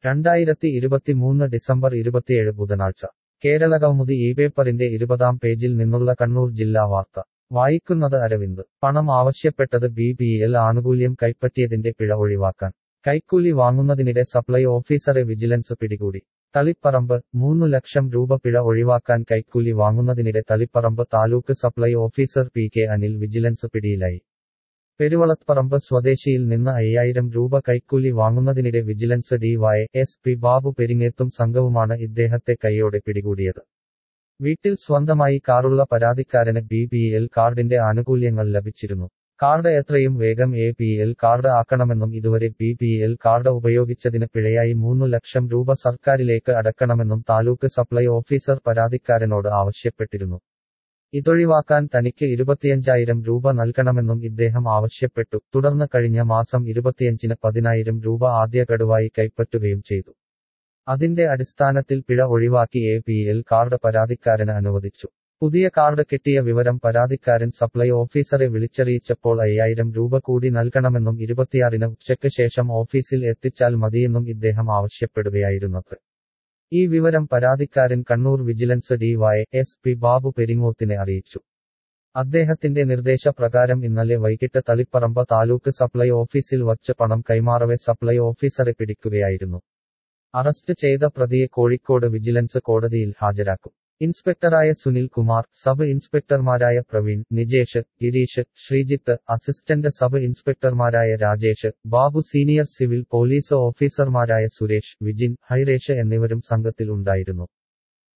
രണ്ടായിരത്തി ഇരുപത്തിമൂന്ന് ഡിസംബർ ഇരുപത്തിയേഴ് ബുധനാഴ്ച കേരളകൗമുദി ഈ പേപ്പറിന്റെ ഇരുപതാം പേജിൽ നിന്നുള്ള കണ്ണൂർ ജില്ലാ വാർത്ത വായിക്കുന്നത് അരവിന്ദ് പണം ആവശ്യപ്പെട്ടത് ബി പി എൽ ആനുകൂല്യം കൈപ്പറ്റിയതിന്റെ പിഴ ഒഴിവാക്കാൻ കൈക്കൂലി വാങ്ങുന്നതിനിടെ സപ്ലൈ ഓഫീസറെ വിജിലൻസ് പിടികൂടി തളിപ്പറമ്പ് മൂന്നു ലക്ഷം രൂപ പിഴ ഒഴിവാക്കാൻ കൈക്കൂലി വാങ്ങുന്നതിനിടെ Taliparamba taluk supply officer P K Anil vigilance പിടിയിലായി പെരുവളത്പറമ്പ് സ്വദേശിയിൽ നിന്ന് അയ്യായിരം രൂപ കൈക്കൂലി വാങ്ങുന്നതിനിടെ vigilance DY S P Babu പെരിങ്ങേത്തും സംഘവുമാണ് ഇദ്ദേഹത്തെ കൈയോടെ പിടികൂടിയത് വീട്ടിൽ സ്വന്തമായി കാറുള്ള പരാതിക്കാരന് ബി പി എൽ കാർഡിന്റെ ആനുകൂല്യങ്ങൾ ലഭിച്ചിരുന്നു കാർഡ് എത്രയും വേഗം എ പി എൽ കാർഡ് ആക്കണമെന്നും ഇതുവരെ ബി പി എൽ കാർഡ് ഉപയോഗിച്ചതിന് പിഴയായി മൂന്നു ലക്ഷം രൂപ സർക്കാരിലേക്ക് അടക്കണമെന്നും താലൂക്ക് സപ്ലൈ ഓഫീസർ പരാതിക്കാരനോട് ആവശ്യപ്പെട്ടിരുന്നു ഇതൊഴിവാക്കാൻ തനിക്ക് ഇരുപത്തിയഞ്ചായിരം രൂപ നൽകണമെന്നും ഇദ്ദേഹം ആവശ്യപ്പെട്ടു തുടർന്ന് കഴിഞ്ഞ മാസം ഇരുപത്തിയഞ്ചിന് പതിനായിരം രൂപ ആദ്യ ഗഡുവായി കൈപ്പറ്റുകയും ചെയ്തു അതിന്റെ അടിസ്ഥാനത്തിൽ പിഴ ഒഴിവാക്കി എ പി എൽ കാർഡ് പരാതിക്കാരന് അനുവദിച്ചു പുതിയ കാർഡ് കിട്ടിയ വിവരം പരാതിക്കാരൻ സപ്ലൈ ഓഫീസറെ വിളിച്ചറിയിച്ചപ്പോൾ അയ്യായിരം രൂപ കൂടി നൽകണമെന്നും ഇരുപത്തിയാറിന് ഉച്ചയ്ക്ക് ശേഷം ഓഫീസിൽ എത്തിച്ചാൽ മതിയെന്നും ഇദ്ദേഹം ആവശ്യപ്പെടുകയായിരുന്നത് ഈ വിവരം പരാതിക്കാരൻ Kannur vigilance DY S P Babu പെരിങ്ങോത്തിനെ അറിയിച്ചു അദ്ദേഹത്തിന്റെ നിർദ്ദേശപ്രകാരം ഇന്നലെ വൈകിട്ട് തളിപ്പറമ്പ് താലൂക്ക് സപ്ലൈ ഓഫീസിൽ വച്ച് പണം കൈമാറവെ സപ്ലൈ ഓഫീസറെ പിടിക്കുകയായിരുന്നു അറസ്റ്റ് ചെയ്ത പ്രതിയെ കോഴിക്കോട് വിജിലൻസ് കോടതിയിൽ ഹാജരാക്കും ഇൻസ്പെക്ടറായ സുനിൽ കുമാർ സബ് ഇൻസ്പെക്ടർമാരായ പ്രവീൺ നിജേഷ് ഗിരീഷ് ശ്രീജിത്ത് അസിസ്റ്റന്റ് സബ് ഇൻസ്പെക്ടർമാരായ Rajesh Babu senior civil police ഓഫീസർമാരായ സുരേഷ് വിജിൻ ഹൈറേഷ് എന്നിവരും സംഘത്തിൽ ഉണ്ടായിരുന്നു